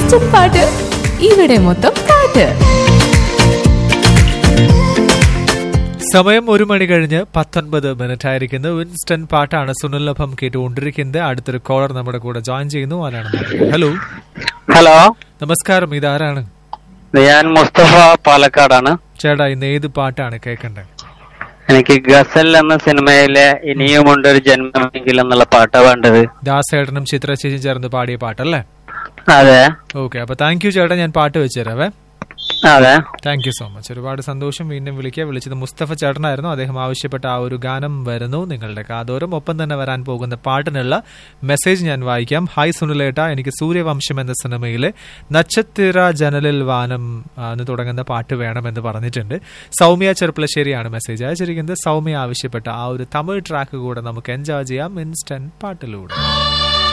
instant പാട്ട് ഇവിടെ മൊത്തം പാട്ട് സമയം ഒരു മണി കഴിഞ്ഞ് പത്തൊൻപത് മിനിറ്റ് ആയിരിക്കുന്നു ഇൻസ്റ്റന്റ് പാട്ടാണ് സുനിലഭം കേട്ടുകൊണ്ടിരിക്കുന്നത് അടുത്തൊരു കോളർ നമ്മുടെ കൂടെ ജോയിൻ ചെയ്യുന്നു ആരാണ് ഹലോ ഹലോ നമസ്കാരം ഇതാരാണ് ഞാൻ മുസ്തഫ പാലക്കാടാണ് ചേട്ടാ ഇന്ന് ഏത് പാട്ടാണ് കേൾക്കണ്ടേ എനിക്ക് ഗസൽ എന്ന സിനിമയിലെ ഇനിയുമുണ്ടൊരു ജന്മമെങ്കിൽ എന്നുള്ള പാട്ടാ വേണ്ടത് ദാസേട്ടനും ചിത്ര ചേച്ചിയും ചേർന്ന് പാടിയ പാട്ടല്ലേ അതെ ഓക്കെ അപ്പൊ താങ്ക് യു ചേട്ടാ ഞാൻ പാട്ട് വെച്ചുതരാവേ അതെ താങ്ക് യു സോ മച്ച് ഒരുപാട് സന്തോഷം വീണ്ടും വിളിക്കുക വിളിച്ചത് മുസ്തഫ ചേട്ടനായിരുന്നു അദ്ദേഹം ആവശ്യപ്പെട്ട ആ ഒരു ഗാനം വരുന്നു നിങ്ങളുടെ കാതോരം ഒപ്പം തന്നെ വരാൻ പോകുന്ന പാട്ടിനുള്ള മെസ്സേജ് ഞാൻ വായിക്കാം ഹായ് സുനിലേട്ട എനിക്ക് സൂര്യവംശം എന്ന സിനിമയിലെ നക്ഷത്ര ജനലിൽ വാനം ആ, എന്ന് തുടങ്ങുന്ന പാട്ട് വേണമെന്ന് പറഞ്ഞിട്ടുണ്ട് സൗമ്യ ചെറുപ്പളശ്ശേരിയാണ് മെസ്സേജ് അയച്ചിരിക്കുന്നത് സൗമ്യ ആവശ്യപ്പെട്ട ആ ഒരു തമിഴ് ട്രാക്ക് കൂടെ നമുക്ക് എൻജോയ് ചെയ്യാം ഇൻസ്റ്റന്റ് പാട്ടിലൂടെ